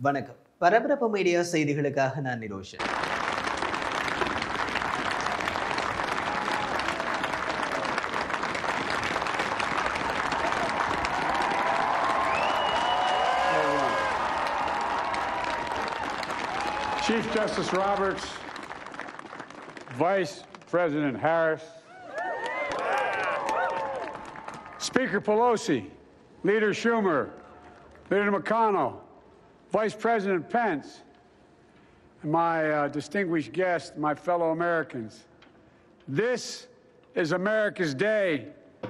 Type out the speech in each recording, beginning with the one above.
வணக்கம் பரபரப்பு மீடியா செய்திகளுக்காக நான் Niroshan Chief Justice Roberts, Vice President Harris, Speaker Pelosi, Leader Schumer, Leader McConnell, Vice President Pence, and my uh, distinguished guests, my fellow Americans. This is America's Day.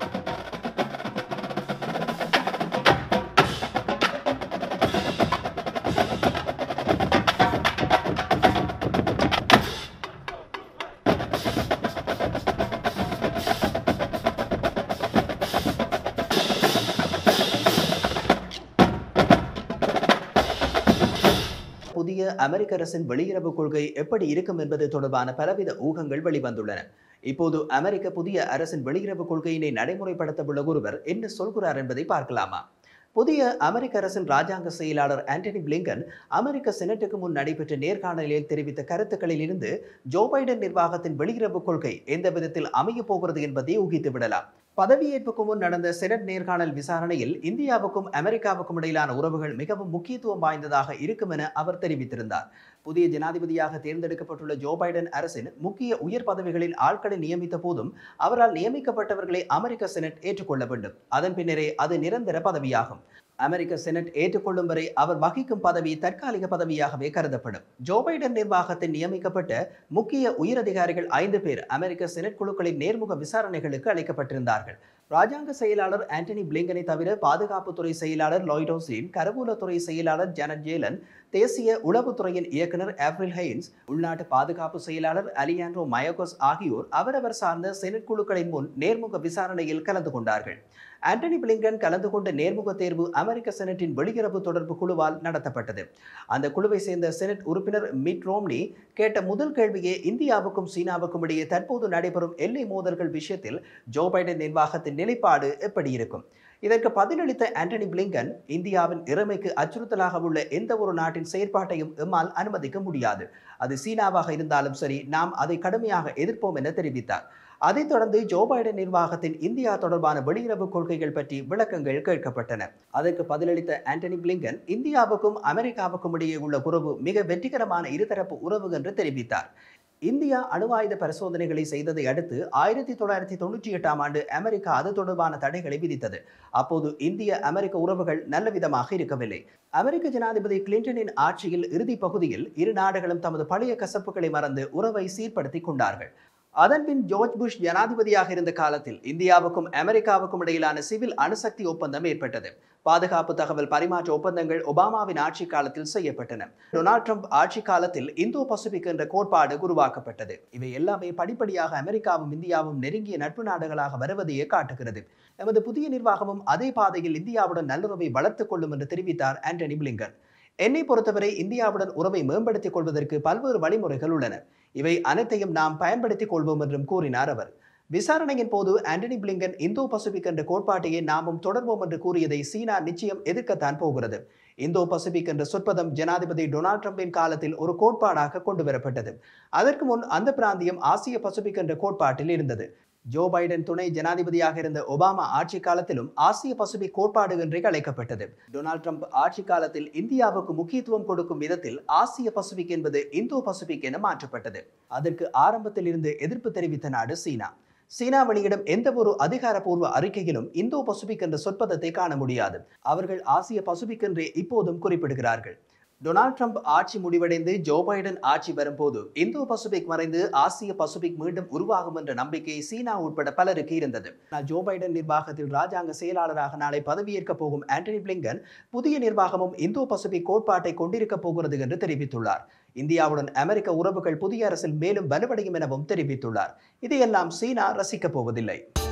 புதிய அமெரிக்க அரசின் வெளியுறவு கொள்கை எப்படி இருக்கும் என்பது தொடர்பான பலவித ஊகங்கள் வெளிவந்துள்ளன இப்போது அமெரிக்க புதிய அரசின் வெளியுறவு கொள்கையினை நடைமுறைப்படுத்த உள்ள ஒருவர் என்ன சொல்கிறார் என்பதை பார்க்கலாமா புதிய அமெரிக்க அரசின் ராஜாங்க செயலாளர் ஆண்டனி பிளிங்கன் அமெரிக்க செனட்டுக்கு முன் நடைபெற்ற நேர்காணலில் தெரிவித்த கருத்துக்களில் இருந்து ஜோ பைடன் நிர்வாகத்தின் வெளியுறவு கொள்கை எந்த விதத்தில் அமையப் போகிறது என்பதை ஊகித்து விடலாம் பதவியேற்புக்கு முன் நடந்த செனட் நேர்காணல் விசாரணையில் இந்தியாவுக்கும் அமெரிக்காவுக்கும் இடையிலான உறவுகள் மிகவும் முக்கியத்துவம் வாய்ந்ததாக இருக்கும் என அவர் தெரிவித்திருந்தார் புதிய ஜனாதிபதியாக தேர்ந்தெடுக்கப்பட்டுள்ள ஜோ பைடன் அரசின் முக்கிய உயர் பதவிகளில் ஆட்களை நியமித்த போதும் அவரால் நியமிக்கப்பட்டவர்களை அமெரிக்க செனட் ஏற்றுக்கொள்ள வேண்டும் அதன் பின்னரே அது நிரந்தர பதவியாகும் அமெரிக்க செனட் ஏற்றுக்கொள்ளும் வரை அவர் வகிக்கும் பதவி தற்காலிக பதவியாகவே கருதப்படும் ஜோ பைடன் நிர்வாகத்தில் நியமிக்கப்பட்ட முக்கிய உயரதிகாரிகள் ஐந்து பேர் அமெரிக்க செனட் குழுக்களின் நேர்முக விசாரணைகளுக்கு அழைக்கப்பட்டிருந்தார்கள் ராஜாங்க செயலாளர் ஆண்டனி பிளிங்கனை தவிர பாதுகாப்புத்துறை செயலாளர் லாய்டோசின் கரவூலத்துறை செயலாளர் ஜனட் ஜேலன் தேசிய உளவுத்துறையின் இயக்குனர் ஆப்ரில் ஹெயின்ஸ் உள்நாட்டு பாதுகாப்பு செயலாளர் அலியாண்ட்ரோ மயோகோஸ் ஆகியோர் அவரவர் சார்ந்த செனட் குழுக்களின் முன் நேர்முக விசாரணையில் கலந்து கொண்டார்கள் ஆண்டனி பிளிங்கன் கலந்து கொண்ட நேர்முக தேர்வு அமெரிக்க செனட்டின் வெளியுறவு தொடர்பு குழுவால் நடத்தப்பட்டது அந்த குழுவை சேர்ந்த செனட் உறுப்பினர் மிட் ரோம்னி கேட்ட முதல் கேள்வியே இந்தியாவுக்கும் சீனாவுக்கும் இடையே தற்போது நடைபெறும் எல்லை மோதல்கள் விஷயத்தில் ஜோ பைடன் நிர்வாகத்தின் நிலைப்பாடு எப்படி இருக்கும் இதற்கு பதிலளித்த ஆண்டனி பிளிங்கன் இந்தியாவின் இறமைக்கு அச்சுறுத்தலாக உள்ள எந்த ஒரு நாட்டின் செயற்பாட்டையும் எம்மால் அனுமதிக்க முடியாது அது சீனாவாக இருந்தாலும் சரி நாம் அதை கடுமையாக எதிர்ப்போம் என தெரிவித்தார் அதைத் தொடர்ந்து ஜோ பைடன் நிர்வாகத்தின் இந்தியா தொடர்பான வெளியுறவு கொள்கைகள் பற்றி விளக்கங்கள் கேட்கப்பட்டன அதற்கு பதிலளித்த ஆண்டனி பிளிங்கன் இந்தியாவுக்கும் அமெரிக்காவுக்கும் இடையே உள்ள உறவு மிக வெற்றிகரமான இருதரப்பு உறவு என்று தெரிவித்தார் இந்தியா அணு ஆயுத பரிசோதனைகளை செய்ததை அடுத்து ஆயிரத்தி தொள்ளாயிரத்தி தொண்ணூற்றி எட்டாம் ஆண்டு அமெரிக்கா அது தொடர்பான தடைகளை விதித்தது அப்போது இந்திய அமெரிக்க உறவுகள் நல்ல விதமாக இருக்கவில்லை அமெரிக்க ஜனாதிபதி கிளின்டனின் ஆட்சியில் இறுதி பகுதியில் இரு நாடுகளும் தமது பழைய கசப்புகளை மறந்து உறவை சீர்படுத்தி கொண்டார்கள் அதன்பின் ஜார்ஜ் புஷ் ஜனாதிபதியாக இருந்த காலத்தில் இந்தியாவுக்கும் அமெரிக்காவுக்கும் இடையிலான சிவில் அணுசக்தி ஒப்பந்தம் ஏற்பட்டது பாதுகாப்பு தகவல் பரிமாற்ற ஒப்பந்தங்கள் ஒபாமாவின் ஆட்சி காலத்தில் செய்யப்பட்டன டொனால்ட் ட்ரம்ப் ஆட்சி காலத்தில் இந்தோ பசிபிக் என்ற கோட்பாடு உருவாக்கப்பட்டது இவை எல்லாமே படிப்படியாக அமெரிக்காவும் இந்தியாவும் நெருங்கிய நட்பு நாடுகளாக வருவதையே காட்டுகிறது எமது புதிய நிர்வாகமும் அதே பாதையில் இந்தியாவுடன் நல்லுறவை வளர்த்துக் கொள்ளும் என்று தெரிவித்தார் ஆண்டனி பிளிங்கன் என்னை பொறுத்தவரை இந்தியாவுடன் உறவை மேம்படுத்திக் கொள்வதற்கு பல்வேறு வழிமுறைகள் உள்ளன இவை அனைத்தையும் நாம் பயன்படுத்திக் கொள்வோம் என்றும் கூறினார் அவர் விசாரணையின் போது ஆண்டனி பிளிங்கன் இந்தோ பசிபிக் என்ற கோட்பாட்டையே நாமும் தொடர்வோம் என்று கூறியதை சீனா நிச்சயம் எதிர்க்கத்தான் போகிறது இந்தோ பசிபிக் என்ற சொற்பதம் ஜனாதிபதி டொனால்ட் ட்ரம்பின் காலத்தில் ஒரு கோட்பாடாக கொண்டு வரப்பட்டது அதற்கு முன் அந்த பிராந்தியம் ஆசிய பசிபிக் என்ற கோட்பாட்டில் இருந்தது ஜோ பைடன் துணை ஜனாதிபதியாக இருந்த ஒபாமா ஆட்சி காலத்திலும் ஆசிய பசிபிக் கோட்பாடு என்றே அழைக்கப்பட்டது டொனால்ட் ட்ரம்ப் ஆட்சி காலத்தில் இந்தியாவுக்கு முக்கியத்துவம் கொடுக்கும் விதத்தில் ஆசிய பசிபிக் என்பது இந்தோ பசிபிக் என மாற்றப்பட்டது அதற்கு ஆரம்பத்தில் இருந்து எதிர்ப்பு தெரிவித்த நாடு சீனா சீனா வெளியிடும் எந்த ஒரு அதிகாரப்பூர்வ அறிக்கையிலும் இந்தோ பசிபிக் என்ற சொற்பதத்தை காண முடியாது அவர்கள் ஆசிய பசிபிக் என்றே இப்போதும் குறிப்பிடுகிறார்கள் டொனால்ட் ட்ரம்ப் ஆட்சி முடிவடைந்து ஜோ பைடன் ஆட்சி வரும்போது இந்தோ பசிபிக் மறைந்து ஆசிய பசிபிக் மீண்டும் உருவாகும் என்ற நம்பிக்கை சீனா உட்பட பலருக்கு இருந்தது ஆனால் ஜோ பைடன் நிர்வாகத்தில் ராஜாங்க செயலாளராக நாளை பதவியேற்க போகும் ஆண்டனி பிளிங்கன் புதிய நிர்வாகமும் இந்தோ பசிபிக் கோட்பாட்டை கொண்டிருக்க போகிறது என்று தெரிவித்துள்ளார் இந்தியாவுடன் அமெரிக்க உறவுகள் புதிய அரசில் மேலும் வலுவடையும் எனவும் தெரிவித்துள்ளார் இதையெல்லாம் சீனா ரசிக்கப் போவதில்லை